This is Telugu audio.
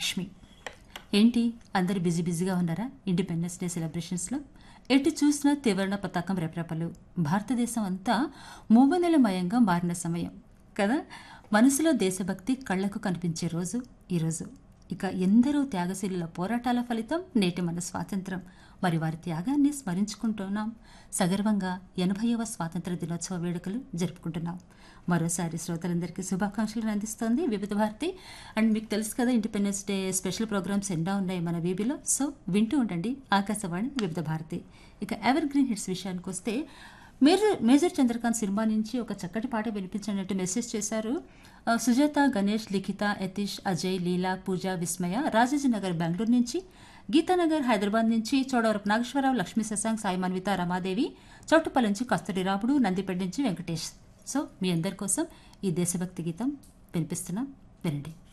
లక్ష్మి ఏంటి అందరు బిజీ బిజీగా ఉన్నారా ఇండిపెండెన్స్ డే సెలబ్రేషన్స్లో ఎటు చూసినా త్రివర్ణ పతాకం రెపరెపలు భారతదేశం అంతా మూవనెలమయంగా మారిన సమయం కదా మనసులో దేశభక్తి కళ్లకు కనిపించే రోజు ఈరోజు ఇక ఎందరో త్యాగశీలుల పోరాటాల ఫలితం నేటి మన స్వాతంత్రం మరి వారి త్యాగాన్ని స్మరించుకుంటున్నాం సగర్వంగా ఎనభైవ స్వాతంత్ర దినోత్సవ వేడుకలు జరుపుకుంటున్నాం మరోసారి శ్రోతలందరికీ శుభాకాంక్షలు అందిస్తోంది వివిధ భారతి అండ్ మీకు తెలుసు కదా ఇండిపెండెన్స్ డే స్పెషల్ ప్రోగ్రామ్స్ ఎన్నో ఉన్నాయి మన వీబీలో సో వింటూ ఉండండి ఆకాశవాణి వివిధ భారతి ఇక ఎవర్ గ్రీన్ హిట్స్ విషయానికి వస్తే మేజర్ మేజర్ చంద్రకాంత్ సినిమా నుంచి ఒక చక్కటి పాట వినిపించినట్టు మెసేజ్ చేశారు ఆ, సుజాత గణేష్ లిఖిత యతీష్ అజయ్ లీలా పూజ విస్మయ రాజాజీనగర్ బెంగళూరు నుంచి గీతానగర్ హైదరాబాద్ నుంచి చోడవరపు నాగేశ్వరరావు లక్ష్మీ శశాంక్ సాయి మన్విత రమాదేవి చౌటుపల్లి నుంచి కస్తూరి రాముడు నందిపేట నుంచి వెంకటేష్ సో మీ అందరి కోసం ఈ దేశభక్తి గీతం వినిపిస్తున్నాం వినండి